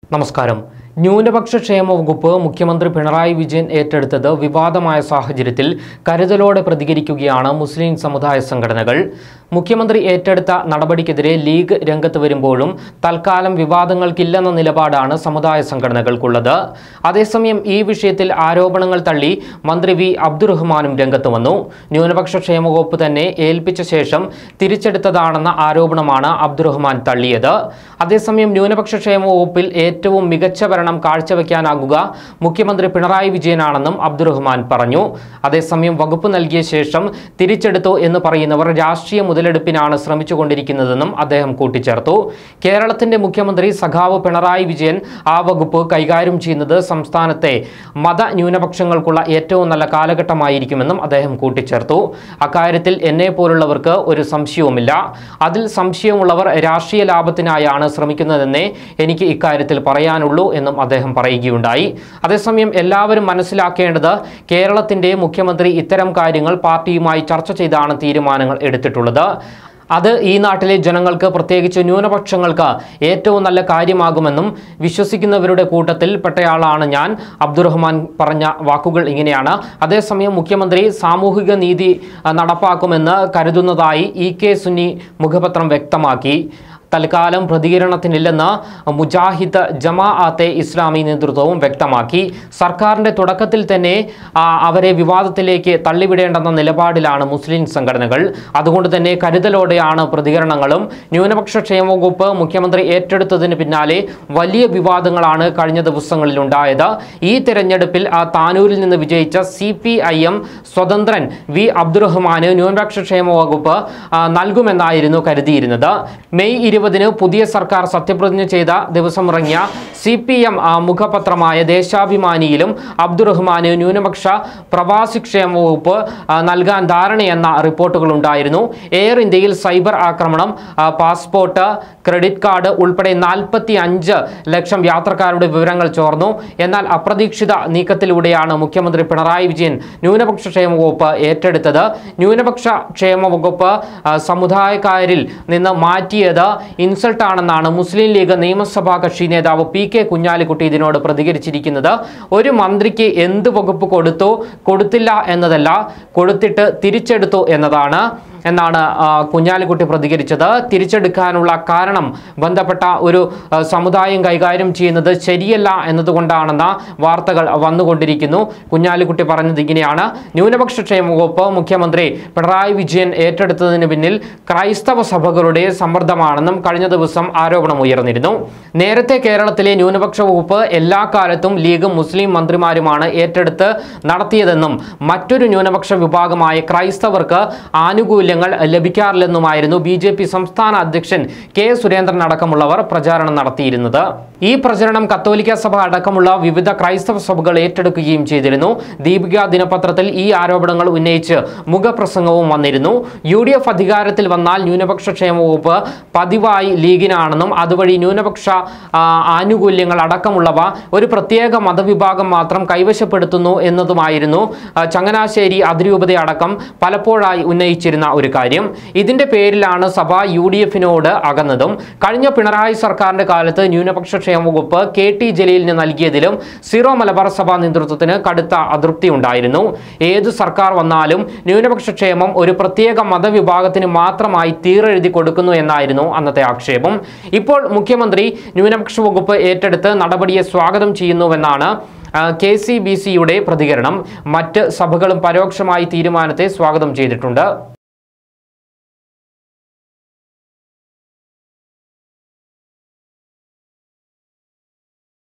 നമസ്കാരം ന്യൂനപക്ഷ ക്ഷേമ വകുപ്പ് മുഖ്യമന്ത്രി പിണറായി വിജയൻ ഏറ്റെടുത്തത് വിവാദമായ സാഹചര്യത്തിൽ കരുതലോടെ പ്രതികരിക്കുകയാണ് മുസ്ലിം സമുദായ സംഘടനകൾ മുഖ്യമന്ത്രി ഏറ്റെടുത്ത നടപടിക്കെതിരെ ലീഗ് രംഗത്ത് വരുമ്പോഴും തൽക്കാലം വിവാദങ്ങൾക്കില്ലെന്ന നിലപാടാണ് സമുദായ സംഘടനകൾക്കുള്ളത് അതേസമയം ഈ വിഷയത്തിൽ ആരോപണങ്ങൾ തള്ളി മന്ത്രി വി അബ്ദുറഹ്മാനും രംഗത്ത് വന്നു ന്യൂനപക്ഷ ക്ഷേമ വകുപ്പ് തന്നെ ഏൽപ്പിച്ച ശേഷം തിരിച്ചെടുത്തതാണെന്ന ആരോപണമാണ് അബ്ദുറഹ്മാൻ തള്ളിയത് അതേസമയം ന്യൂനപക്ഷ ക്ഷേമ വകുപ്പിൽ ഏറ്റവും മികച്ച ഭരണം കാഴ്ചവെക്കാനാകുക മുഖ്യമന്ത്രി പിണറായി വിജയനാണെന്നും അബ്ദുറഹ്മാൻ പറഞ്ഞു അതേസമയം വകുപ്പ് നൽകിയ ശേഷം തിരിച്ചെടുത്തു എന്ന് പറയുന്നവർ രാഷ്ട്രീയ മുതലെടുപ്പിനാണ് ശ്രമിച്ചുകൊണ്ടിരിക്കുന്നതെന്നും അദ്ദേഹം കൂട്ടിച്ചേർത്തു കേരളത്തിന്റെ മുഖ്യമന്ത്രി സഖാവ് പിണറായി വിജയൻ ആ വകുപ്പ് കൈകാര്യം ചെയ്യുന്നത് സംസ്ഥാനത്തെ മത ന്യൂനപക്ഷങ്ങൾക്കുള്ള ഏറ്റവും നല്ല കാലഘട്ടമായിരിക്കുമെന്നും അദ്ദേഹം കൂട്ടിച്ചേർത്തു അക്കാര്യത്തിൽ എന്നെ പോലുള്ളവർക്ക് ഒരു സംശയവുമില്ല അതിൽ സംശയമുള്ളവർ രാഷ്ട്രീയ ലാഭത്തിനായാണ് ശ്രമിക്കുന്നതെന്നേ എനിക്ക് ഇക്കാര്യത്തിൽ പറയാനുള്ളൂ എന്നും അദ്ദേഹം പറയുകയുണ്ടായി അതേസമയം എല്ലാവരും മനസ്സിലാക്കേണ്ടത് കേരളത്തിന്റെ മുഖ്യമന്ത്രി ഇത്തരം കാര്യങ്ങൾ പാർട്ടിയുമായി ചർച്ച ചെയ്താണ് തീരുമാനങ്ങൾ എടുത്തിട്ടുള്ളത് അത് ഈ നാട്ടിലെ ജനങ്ങൾക്ക് പ്രത്യേകിച്ച് ന്യൂനപക്ഷങ്ങൾക്ക് ഏറ്റവും നല്ല കാര്യമാകുമെന്നും വിശ്വസിക്കുന്നവരുടെ കൂട്ടത്തിൽ പെട്ടയാളാണ് ഞാൻ അബ്ദുറഹ്മാൻ പറഞ്ഞ വാക്കുകൾ ഇങ്ങനെയാണ് അതേസമയം മുഖ്യമന്ത്രി സാമൂഹിക നീതി ആ, നടപ്പാക്കുമെന്ന് കരുതുന്നതായി ഇ കെ സുന്നി മുഖപത്രം വ്യക്തമാക്കി തൽക്കാലം പ്രതികരണത്തിനില്ലെന്ന് മുജാഹിദ് ജമാഅത്തെ ഇസ്ലാമി നേതൃത്വവും വ്യക്തമാക്കി സർക്കാരിന്റെ തുടക്കത്തിൽ തന്നെ ആ, അവരെ വിവാദത്തിലേക്ക് തള്ളിവിടേണ്ടെന്ന നിലപാടിലാണ് മുസ്ലിം സംഘടനകൾ അതുകൊണ്ട് തന്നെ കരുതലോടെയാണ് പ്രതികരണങ്ങളും ന്യൂനപക്ഷ ക്ഷേമ വകുപ്പ് മുഖ്യമന്ത്രി ഏറ്റെടുത്തതിന് പിന്നാലെ വലിയ വിവാദങ്ങളാണ് കഴിഞ്ഞ ദിവസങ്ങളിൽ ഉണ്ടായത് ഈ തെരഞ്ഞെടുപ്പിൽ ആ താനൂരിൽ നിന്ന് വിജയിച്ച സി പി ഐ എം സ്വതന്ത്രൻ വി അബ്ദുറഹ്മാന് ന്യൂനപക്ഷ ക്ഷേമ വകുപ്പ് ആ, നൽകുമെന്നായിരുന്നു കരുതിയിരുന്നത് മെയ് ഇരുപതിന് പുതിയ സർക്കാർ സത്യപ്രതിജ്ഞ ചെയ്ത ദിവസം ഇറങ്ങിയ സി പി എം മുഖപത്രമായ ദേശാഭിമാനിയിലും അബ്ദുറഹ്മാന് ന്യൂനപക്ഷ പ്രവാസി ക്ഷേമ വകുപ്പ് ആ, നൽകാൻ ധാരണയെന്ന റിപ്പോർട്ടുകൾ ഉണ്ടായിരുന്നു എയർ ഇന്ത്യയിൽ സൈബർ ആക്രമണം ആ, പാസ്പോർട്ട് ക്രെഡിറ്റ് കാർഡ് ഉൾപ്പെടെ നാൽപ്പത്തി അഞ്ച് ലക്ഷം യാത്രക്കാരുടെ വിവരങ്ങൾ ചോർന്നു എന്നാൽ അപ്രതീക്ഷിത നീക്കത്തിലൂടെയാണ് മുഖ്യമന്ത്രി പിണറായി വിജയൻ ന്യൂനപക്ഷ ക്ഷേമ വകുപ്പ് ഏറ്റെടുത്തത് ന്യൂനപക്ഷ ക്ഷേമ വകുപ്പ് ആ, സമുദായക്കാരിൽ നിന്ന് മാറ്റിയത് ഇൻസൾട്ട് ആണെന്നാണ് മുസ്ലിം ലീഗ് നിയമസഭാ കക്ഷി നേതാവ് പി കെ കുഞ്ഞാലിക്കുട്ടി ഇതിനോട് പ്രതികരിച്ചിരിക്കുന്നത് ഒരു മന്ത്രിക്ക് എന്ത് വകുപ്പ് കൊടുത്തു കൊടുത്തില്ല എന്നതല്ല കൊടുത്തിട്ട് തിരിച്ചെടുത്തു എന്നതാണ് എന്നാണ് ആ, കുഞ്ഞാലിക്കുട്ടി പ്രതികരിച്ചത് തിരിച്ചെടുക്കാനുള്ള കാരണം ബന്ധപ്പെട്ട ഒരു ആ, സമുദായം കൈകാര്യം ചെയ്യുന്നത് ശരിയല്ല എന്നതുകൊണ്ടാണെന്ന വാർത്തകൾ വന്നുകൊണ്ടിരിക്കുന്നു കുഞ്ഞാലിക്കുട്ടി പറഞ്ഞത് ഇങ്ങനെയാണ് ന്യൂനപക്ഷ ക്ഷേമ വകുപ്പ് മുഖ്യമന്ത്രി പിണറായി വിജയൻ ഏറ്റെടുത്തതിന് പിന്നിൽ ക്രൈസ്തവ സഭകളുടെ സമ്മർദ്ദമാണെന്നും കഴിഞ്ഞ ദിവസം ആരോപണം ഉയർന്നിരുന്നു നേരത്തെ കേരളത്തിലെ ന്യൂനപക്ഷ വകുപ്പ് എല്ലാ കാലത്തും ലീഗും മുസ്ലിം മന്ത്രിമാരുമാണ് ഏറ്റെടുത്ത് നടത്തിയതെന്നും മറ്റൊരു ന്യൂനപക്ഷ വിഭാഗമായ ക്രൈസ്തവർക്ക് ആനുകൂല്യങ്ങൾ ലഭിക്കാറില്ലെന്നുമായിരുന്നു ബി ജെ പി സംസ്ഥാന അധ്യക്ഷൻ കെ സുരേന്ദ്രൻ അടക്കമുള്ളവർ പ്രചാരണം നടത്തിയിരുന്നത് ഈ പ്രചരണം കത്തോലിക്ക സഭ അടക്കമുള്ള വിവിധ ക്രൈസ്തവ സഭകൾ ഏറ്റെടുക്കുകയും ചെയ്തിരുന്നു ദീപിക ദിനപത്രത്തിൽ ഈ ആരോപണങ്ങൾ ഉന്നയിച്ച് മുഖപ്രസംഗവും വന്നിരുന്നു യു ഡി എഫ് അധികാരത്തിൽ വന്നാൽ ന്യൂനപക്ഷ ക്ഷേമ വകുപ്പ് പതിവായി ലീഗിനാണെന്നും അതുവഴി ന്യൂനപക്ഷ ആ, ആനുകൂല്യങ്ങൾ അടക്കമുള്ളവ ഒരു പ്രത്യേക മതവിഭാഗം മാത്രം കൈവശപ്പെടുത്തുന്നു എന്നതുമായിരുന്നു ആ, ചങ്ങനാശ്ശേരി അതിരൂപത അടക്കം പലപ്പോഴായി ഉന്നയിച്ചിരുന്ന ഒരു കാര്യം ഇതിന്റെ പേരിലാണ് സഭ യു ഡി എഫിനോട് അകന്നതും കഴിഞ്ഞ പിണറായി സർക്കാരിന്റെ കാലത്ത് ന്യൂനപക്ഷ ക്ഷേമ വകുപ്പ് കെ ടി ജലീലിന് നൽകിയതിലും സീറോ മലബാർ സഭ നേതൃത്വത്തിന് കടുത്ത അതൃപ്തി ഉണ്ടായിരുന്നു ഏത് സർക്കാർ വന്നാലും ന്യൂനപക്ഷ ക്ഷേമം ഒരു പ്രത്യേക മതവിഭാഗത്തിന് മാത്രമായി തീരെഴുതി കൊടുക്കുന്നു എന്നായിരുന്നു അന്നത്തെ ആക്ഷേപം ഇപ്പോൾ മുഖ്യമന്ത്രി ന്യൂനപക്ഷ വകുപ്പ് ഏറ്റെടുത്ത് നടപടിയെ സ്വാഗതം ചെയ്യുന്നുവെന്നാണ് കെ സി ബി സിയുടെ പ്രതികരണം മറ്റ് സഭകളും പരോക്ഷമായി തീരുമാനത്തെ സ്വാഗതം ചെയ്തിട്ടുണ്ട്